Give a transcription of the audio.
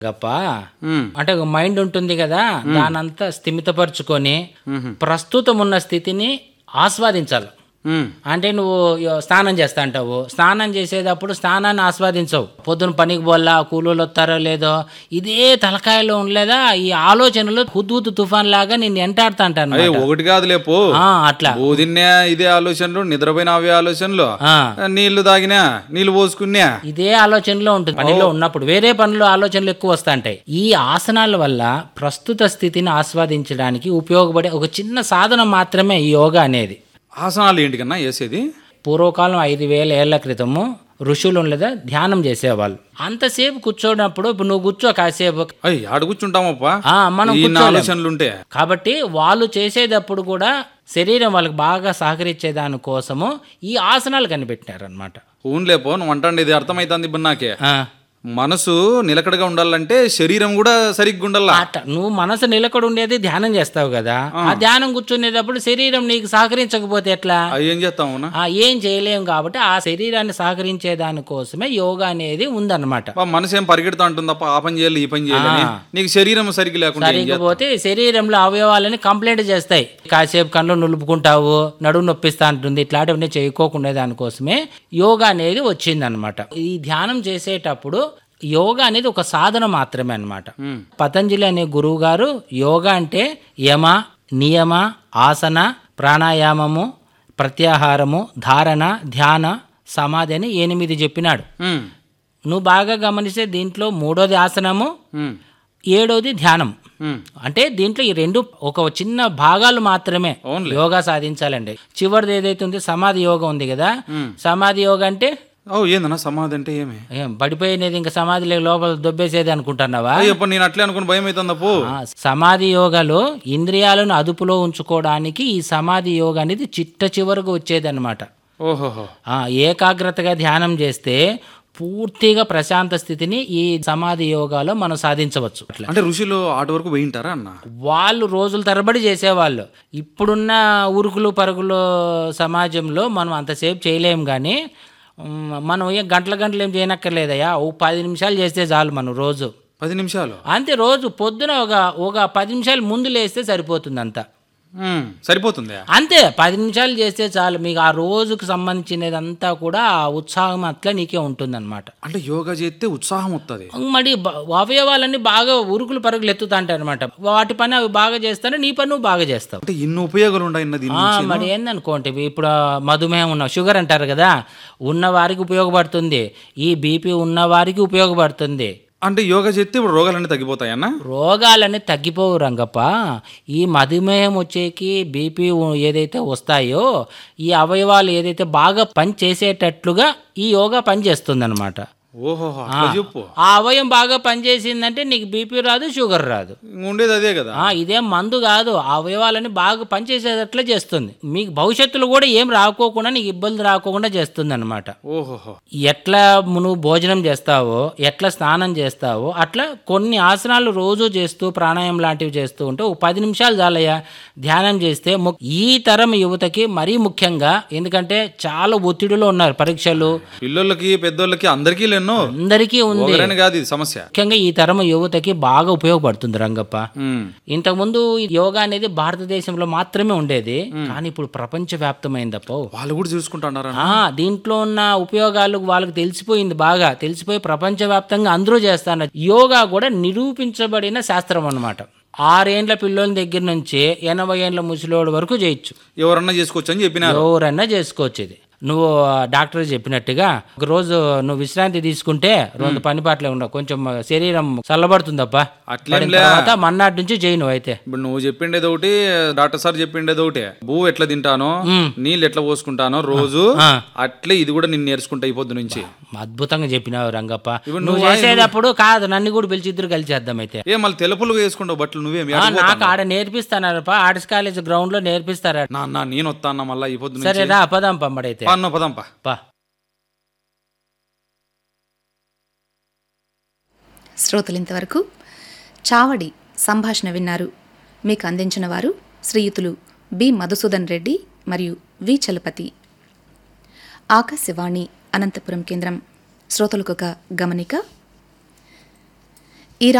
గప్ప ఉమ్, అంటే ఒక మైండ్ ఉంటుంది కదా దానంతా స్థిమితపరుచుకొని ప్రస్తుతం ఉన్న స్థితిని ఆస్వాదించాలి ఉమ్, అంటే నువ్వు యో- స్నానం చేస్తా అంటావు స్నానం చేసేటప్పుడు స్నానాన్ని ఆస్వాదించవు పొద్దున పనికి పోల్లా కూలీలు వస్తారో లేదో ఇదే తలకాయలో ఉండలేదా ఈ ఆలోచనలు హుద్హుద్దు తుఫాన్ లాగా నేను ఎంటాడుతా అంటాను అయ్యే ఒకటి కాదులే పో ఆ, అట్లా బోధిన్నే ఇదే ఆలోచనలు నిద్రపోయిన అవే ఆలోచనలు ఆ. నీళ్లు తాగినా నీళ్లు పోసుకున్నా ఇదే ఆలోచనలో ఉంటుంది పనిలో ఉన్నప్పుడు వేరే పనులు ఆలోచనలు ఎక్కువ వస్తుంటాయి ఈ ఆసనాల వల్ల ప్రస్తుత స్థితిని ఆస్వాదించడానికి ఉపయోగపడే ఒక చిన్న సాధన మాత్రమే ఈ యోగా అనేది ఆసనాలు ఏంటి కన్నా వేసేది పూర్వకాలం ఐదు వేల ఏళ్ల క్రితము ఋషులు లేదా ధ్యానం చేసేవాళ్ళు అంతసేపు కూర్చోనప్పుడు ఇప్పుడు నువ్వు కూర్చో కాసేపు అయ్యి ఆడ కూర్చుంటామప్పా ఆ, మనం ఈ కూర్చోలేం. ఆలోచనలు ఉంటే కాబట్టి వాళ్ళు చేసేటప్పుడు కూడా శరీరం వాళ్ళకి బాగా సహకరించే దానికోసము ఈ ఆసనాలు కనిపెట్టినారు అనమాట ఊన్లే పో నువ్వు అంటాండి ఇది అర్థమైతుంది ఇప్పుడు నాకే మనసు నిలకడగా ఉండాలంటే శరీరం కూడా సరిగ్గా ఉండాలా అట్ట నువ్వు మనసు నిలకడ ఉండేది ధ్యానం చేస్తావు కదా ఆ ధ్యానం కూర్చునేటప్పుడు శరీరం నీకు సహకరించకపోతే ఎట్లా అవి ఏం చేస్తావునా ఆ ఏం చేయలేం కాబట్టి ఆ శరీరాన్ని సహకరించే దానికోసమే యోగా అనేది ఉందన్నమాట పా, మనసు ఏం పరిగెడతా ఉంటుంది తప్ప ఆ పని చేయాలి ఈ పని చేయాలని నీకు శరీరం సరిగ్గా లేకుండా ఏం చేస్తావు? సరిగ్గా శరీరంలో అవయవాలని కంప్లైంట్ చేస్తాయి కాసేపు కళ్ళు నులుపుకుంటావు నడుము నొప్పిస్తా ఉంటుంది ఇట్లాంటివన్నీ చేయకోకుండా దానికోసమే యోగా అనేది వచ్చిందనమాట ఈ ధ్యానం చేసేటప్పుడు యోగా అనేది ఒక సాధన మాత్రమే అన్నమాట పతంజలి అనే గురువు గారు యోగా అంటే యమ నియమ ఆసన ప్రాణాయామము ప్రత్యాహారము ధారణ ధ్యాన సమాధి అని ఎనిమిది చెప్పినాడు ఉమ్, నువ్వు బాగా గమనిస్తే దీంట్లో మూడోది ఆసనము ఉమ్, ఏడోది ధ్యానం ఉమ్. అంటే దీంట్లో ఈ రెండు ఒక చిన్న భాగాలు మాత్రమే Only. యోగా సాధించాలండి చివరిది ఏదైతే ఉంది సమాధి యోగా ఉంది కదా సమాధి యోగా అంటే ఓ ఏందన్నా సమాధి అంటే ఏమి ఏం పడిపోయినది ఇంకా సమాధి లేక లోపల దొబ్బేసేది అనుకుంటున్నావా అయ్యప్ప నేను అట్లే అనుకుని భయం అవుతుంది పో ఆ, సమాధి యోగాలో ఇంద్రియాలను అదుపులో ఉంచుకోవడానికి ఈ సమాధి యోగా అనేది చిట్ట చివరకు వచ్చేది అనమాట ఓహోహో ఏకాగ్రతగా ధ్యానం చేస్తే పూర్తిగా ప్రశాంత స్థితిని ఈ సమాధి యోగాలో మనం సాధించవచ్చు అట్లా అంటే ఋషులు ఆటి వరకు పోయింటారా అన్న వాళ్ళు రోజుల తరబడి చేసేవాళ్ళు ఇప్పుడున్న ఉరుకులు పరుగులు సమాజంలో మనం అంతసేపు చేయలేం కానీ మ్, మనం ఏం గంటల గంటలు ఏం చేయనక్కర్లేదయ్యా ఓ పది నిమిషాలు చేస్తే చాలు మనం రోజు పది నిమిషాలు అంతే రోజు పొద్దున ఒక ఒక పది నిమిషాలు ముందు లేస్తే సరిపోతుంది అంతా ఉమ్, సరిపోతుంది అంతే పది నిమిషాలు చేస్తే చాలు మీకు ఆ రోజుకు సంబంధించినదంతా కూడా ఆ ఉత్సాహం అట్లా నీకే ఉంటుందన్నమాట అంటే యోగా చేస్తే ఉత్సాహం వస్తుంది మరి బ- అవయవాలన్నీ బాగా ఉరుకులు పరుగులు ఎత్తుతాంటాయి అనమాట వాటి పని అవి బాగా చేస్తాను నీ పని నువ్వు బాగా చేస్తావు అంటే ఇన్ని ఉపయోగాలు ఉన్నాయి దీని ఆ, మరి ఏందనుకోండి ఇప్పుడు ఆ మధుమేహం ఉన్న షుగర్ అంటారు కదా ఉన్న వారికి ఉపయోగపడుతుంది ఈ బీపీ ఉన్న వారికి ఉపయోగపడుతుంది అంటే యోగా చేస్తే ఇప్పుడు రోగాలన్నీ తగ్గిపోతాయన్న రోగాలన్నీ తగ్గిపోవు రంగప్ప ఈ మధుమేహం వచ్చేకి బీపీ ఏదైతే వస్తాయో ఈ అవయవాలు ఏదైతే బాగా పని చేసేటట్లుగా ఈ యోగా పనిచేస్తుంది అనమాట ఓహో అట్లా చెప్పు ఆ అవయం బాగా పనిచేసిందంటే నీకు బీపీ రాదు షుగర్ రాదు ఇంక ఉండేది అదే కదా ఆ, ఇదేం మందు కాదు ఆ అవయవాలని బాగా పనిచేసేటట్లే చేస్తుంది మీకు భవిష్యత్తులో కూడా ఏం రాకోకుండా నీకు ఇబ్బంది రాకోకుండా చేస్తుంది అనమాట ఓహోహో ఎట్లా నువ్వు భోజనం చేస్తావో ఎట్లా స్నానం చేస్తావో అట్లా కొన్ని ఆసనాలు రోజు చేస్తూ ప్రాణాయామం లాంటివి చేస్తూ ఉంటే ఒక పది నిమిషాలు చాలయ్యా ధ్యానం చేస్తే ము- ఈ తరం యువతకి మరీ ముఖ్యంగా ఎందుకంటే చాలా ఒత్తిడిలో ఉన్నారు పరీక్షలు పిల్లలకి పెద్దోళ్ళకి అందరికీ లేనో అందరికీ ఉంది ఒకరని కాదు ఇది సమస్య ముఖ్యంగా ఈ తరం యువతకి బాగా ఉపయోగపడుతుంది రంగప్ప ఉమ్, ఇంతకుముందు ఈ యోగా అనేది భారతదేశంలో మాత్రమే ఉండేది కానీ ఇప్పుడు ప్రపంచవ్యాప్తమైందప్పో వాళ్ళు కూడా చూసుకుంటున్నారా ఆ దీంట్లో ఉన్న ఉపయోగాలు వాళ్ళకి తెలిసిపోయింది బాగా తెలిసిపోయి ప్రపంచవ్యాప్తంగా అందరూ చేస్తున్నారు యోగా కూడా నిరూపించబడిన శాస్త్రం అన్నమాట ఆరేండ్ల పిల్లోల దగ్గర నుంచి ఎనభై ఏండ్ల ముసలోడు వరకు చేయొచ్చు ఎవరన్నా చేసుకోవచ్చు అని చెప్పినారు ఎవరన్నా చేసుకోవచ్చు ఇది నువ్వు ఆ, డాక్టర్ చెప్పినట్టుగా ఒక రోజు నువ్వు విశ్రాంతి తీసుకుంటే రెండు పని పాటలే ఉండవు కొంచెం శరీరం చల్లబడుతుందప్ప అట్లేం పడిన తర్వాత మన్నాటి నుంచి చేయి నువ్వు అయితే ఇప్పుడు నువ్వు చెప్పిండేది ఒకటి డాక్టర్ సార్ చెప్పిండేది ఒకటి భూ ఎట్లా తింటానో నీళ్ళు ఎట్లా పోసుకుంటానో రోజు ఆ. అట్లే ఇది కూడా నేను నేర్చుకుంటా ఈ పొద్దు నుంచి అద్భుతంగా చెప్పినావు రంగప్ప ఇప్పుడు నువ్వు నువ్వు చేసేటప్పుడు కాదు నన్ను కూడా పిలిచి ఇద్దరు కలిసి చేద్దాం అయితే ఏ మళ్ళీ తెలుపులు వేసుకుంటావు బట్టలు నువ్వేమి ఆ, నాకు ఆడ నేర్పిస్తానప్ప ఆర్ట్స్ కాలేజ్ గ్రౌండ్ లో నేర్పిస్తారా నా నా నేను వస్తాను మళ్ళీ ఈ పొద్దు నుంచి సరే రా పదాం పంపడైతే పన్ను పదంపా పా శ్రోతలు ఇంతవరకు చావడి సంభాషణ విన్నారు మీకు అందించిన వారు శ్రీయుతులు బి మధుసూదన్ రెడ్డి మరియు వి చలపతి ఆకాశవాణి అనంతపురం కేంద్రం శ్రోతలకు ఒక గమనిక